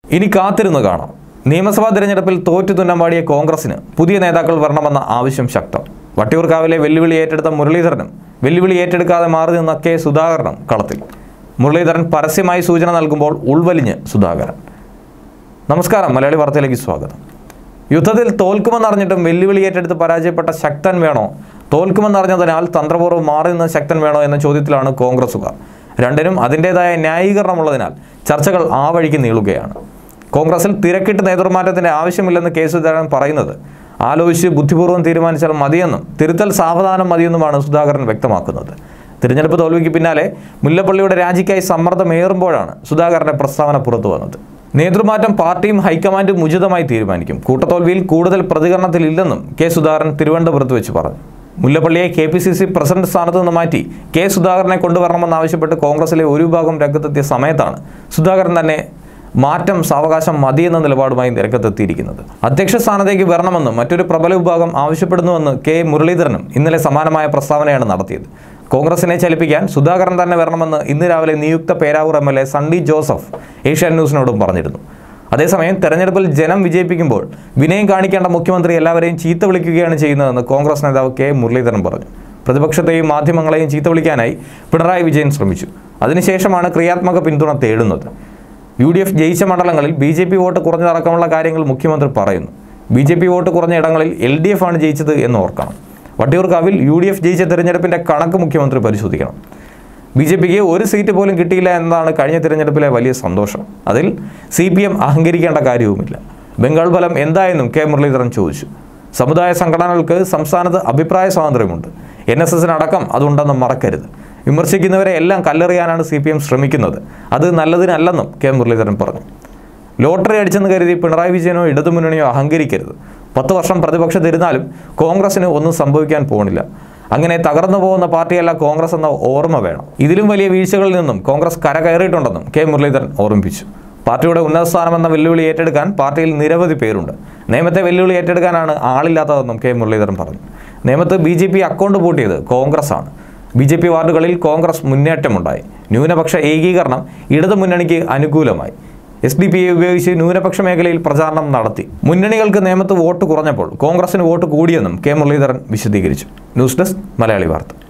ഇനി കാത്തിരുന്ന് കാണാം നിയമസഭാ തിരഞ്ഞെടുപ്പിൽ തോറ്റു തുന്നമ്പാടിയ കോൺഗ്രസിന് പുതിയ നേതാക്കൾ വരണമെന്ന ആവശ്യം ശക്തം വട്ടിയൂർക്കാവിലെ വെല്ലുവിളി ഏറ്റെടുത്ത മുരളീധരനും വെല്ലുവിളി ഏറ്റെടുക്കാതെ മാറി നിന്ന കെ സുധാകരനും കളത്തിൽ മുരളീധരൻ പരസ്യമായി സൂചന നൽകുമ്പോൾ ഉൾവലിഞ്ഞ് സുധാകരൻ നമസ്കാരം മലയാളി വാർത്തയിലേക്ക് സ്വാഗതം യുദ്ധത്തിൽ തോൽക്കുമെന്നറിഞ്ഞിട്ടും വെല്ലുവിളി ഏറ്റെടുത്ത് പരാജയപ്പെട്ട ശക്തൻ വേണോ തോൽക്കുമെന്നറിഞ്ഞതിനാൽ തന്ത്രപൂർവ്വം മാറി നിന്ന ശക്തൻ വേണോ എന്ന ചോദ്യത്തിലാണ് കോൺഗ്രസുകാർ രണ്ടിനും അതിൻ്റെതായ ന്യായീകരണമുള്ളതിനാൽ ചർച്ചകൾ ആ വഴിക്ക് നീളുകയാണ് കോൺഗ്രസിൽ തിരക്കിട്ട് നേതൃമാറ്റത്തിന്റെ ആവശ്യമില്ലെന്ന് കെ സുധാകരൻ പറയുന്നത് ആലോചിച്ച് ബുദ്ധിപൂർവ്വം തീരുമാനിച്ചാൽ മതിയെന്നും തിരുത്തൽ സാവധാനം മതിയെന്നുമാണ് സുധാകരൻ വ്യക്തമാക്കുന്നത് തിരഞ്ഞെടുപ്പ് തോൽവിക്ക് പിന്നാലെ മുല്ലപ്പള്ളിയുടെ രാജിക്കായി സമ്മർദ്ദമേറുമ്പോഴാണ് സുധാകരന്റെ പ്രസ്താവന പുറത്തു വന്നത് നേതൃമാറ്റം പാർട്ടിയും ഹൈക്കമാൻഡും ഉചിതമായി തീരുമാനിക്കും കൂട്ടത്തോൽവിയിൽ കൂടുതൽ പ്രതികരണത്തിലില്ലെന്നും കെ സുധാകരൻ തിരുവനന്തപുരത്ത് വെച്ച് പറഞ്ഞു മുല്ലപ്പള്ളിയെ K P C C president സ്ഥാനത്ത് നിന്ന് മാറ്റി കെ സുധാകരനെ കൊണ്ടുവരണമെന്നാവശ്യപ്പെട്ട് കോൺഗ്രസിലെ ഒരു വിഭാഗം രംഗത്തെത്തിയ സമയത്താണ് സുധാകരൻ തന്നെ മാറ്റം സാവകാശം മതിയെന്ന നിലപാടുമായി രംഗത്തെത്തിയിരിക്കുന്നത് അധ്യക്ഷ സ്ഥാനത്തേക്ക് വരണമെന്ന് മറ്റൊരു പ്രബല വിഭാഗം ആവശ്യപ്പെടുന്നുവെന്ന് കെ മുരളീധരനും ഇന്നലെ സമാനമായ പ്രസ്താവനയാണ് നടത്തിയത് കോൺഗ്രസിനെ ചലിപ്പിക്കാൻ സുധാകരൻ തന്നെ വരണമെന്ന് ഇന്ന് രാവിലെ നിയുക്ത Peravoor M L A Sunny Joseph Asianet ന്യൂസിനോടും പറഞ്ഞിരുന്നു അതേസമയം തെരഞ്ഞെടുപ്പിൽ ജനം വിജയിപ്പിക്കുമ്പോൾ വിനയം കാണിക്കേണ്ട മുഖ്യമന്ത്രി എല്ലാവരെയും ചീത്ത വിളിക്കുകയാണ് ചെയ്യുന്നതെന്ന് കോൺഗ്രസ് നേതാവ് കെ മുരളീധരൻ പറഞ്ഞു പ്രതിപക്ഷത്തെയും മാധ്യമങ്ങളെയും ചീത്ത വിളിക്കാനായി പിണറായി വിജയൻ ശ്രമിച്ചു അതിനുശേഷമാണ് ക്രിയാത്മക പിന്തുണ തേടുന്നത് യു ഡി എഫ് ജയിച്ച മണ്ഡലങ്ങളിൽ ബി ജെ പി വോട്ട് കുറഞ്ഞതടക്കമുള്ള കാര്യങ്ങൾ മുഖ്യമന്ത്രി പറയുന്നു ബി ജെ പി വോട്ട് കുറഞ്ഞ ഇടങ്ങളിൽ എൽ ഡി എഫ് ആണ് ജയിച്ചത് എന്ന് ഓർക്കണം വട്ടിയൂർക്കാവിൽ യു ഡി എഫ് ജയിച്ച തെരഞ്ഞെടുപ്പിന്റെ കണക്ക് മുഖ്യമന്ത്രി പരിശോധിക്കണം ബി ജെ പിക്ക് ഒരു സീറ്റ് പോലും കിട്ടിയില്ല എന്നതാണ് കഴിഞ്ഞ തിരഞ്ഞെടുപ്പിലെ വലിയ സന്തോഷം അതിൽ സി പി എം അഹങ്കരിക്കേണ്ട കാര്യവുമില്ല ബംഗാൾ ഫലം എന്തായെന്നും കെ മുരളീധരൻ ചോദിച്ചു സമുദായ സംഘടനകൾക്ക് സംസ്ഥാനത്ത് അഭിപ്രായ സ്വാതന്ത്ര്യമുണ്ട് എൻ എസ് എസിനടക്കം അതുണ്ടെന്ന് മറക്കരുത് വിമർശിക്കുന്നവരെ എല്ലാം കല്ലെറിയാനാണ് സി പി എം ശ്രമിക്കുന്നത് അത് നല്ലതിനല്ലെന്നും കെ മുരളീധരൻ പറഞ്ഞു ലോട്ടറി അടിച്ചെന്ന് കരുതി പിണറായി വിജയനോ ഇടതുമുന്നണിയോ അഹങ്കരിക്കരുത് പത്ത് വർഷം പ്രതിപക്ഷത്തിരുന്നാലും കോൺഗ്രസിന് ഒന്നും സംഭവിക്കാൻ പോകുന്നില്ല അങ്ങനെ തകർന്നു പോകുന്ന പാർട്ടിയല്ല കോൺഗ്രസ് എന്ന ഓർമ്മ വേണം ഇതിലും വലിയ വീഴ്ചകളിൽ നിന്നും കോൺഗ്രസ് കരകയറിയിട്ടുണ്ടെന്നും കെ മുരളീധരൻ ഓർമ്മിപ്പിച്ചു പാർട്ടിയുടെ ഉന്നത സ്ഥാനമെന്ന വെല്ലുവിളി ഏറ്റെടുക്കാൻ പാർട്ടിയിൽ നിരവധി പേരുണ്ട് നിയമത്തെ വെല്ലുവിളി ഏറ്റെടുക്കാനാണ് ആളില്ലാത്തതെന്നും കെ മുരളീധരൻ പറഞ്ഞു നിയമത്ത് ബി ജെ പി അക്കൗണ്ട് പൂട്ടിയത് കോൺഗ്രസ് ആണ് ബി ജെ പി വാർഡുകളിൽ കോൺഗ്രസ് മുന്നേറ്റമുണ്ടായി ന്യൂനപക്ഷ ഏകീകരണം ഇടതു മുന്നണിക്ക് അനുകൂലമായി എസ് ഡി പി ഐ ഉപയോഗിച്ച് ന്യൂനപക്ഷ മേഖലയിൽ പ്രചാരണം നടത്തി മുന്നണികൾക്ക് നിയമത്ത് വോട്ട് കുറഞ്ഞപ്പോൾ കോൺഗ്രസിന് വോട്ട് കൂടിയെന്നും കെ മുരളീധരൻ വിശദീകരിച്ചു ന്യൂസ് ഡെസ്ക് മലയാളി വാർത്ത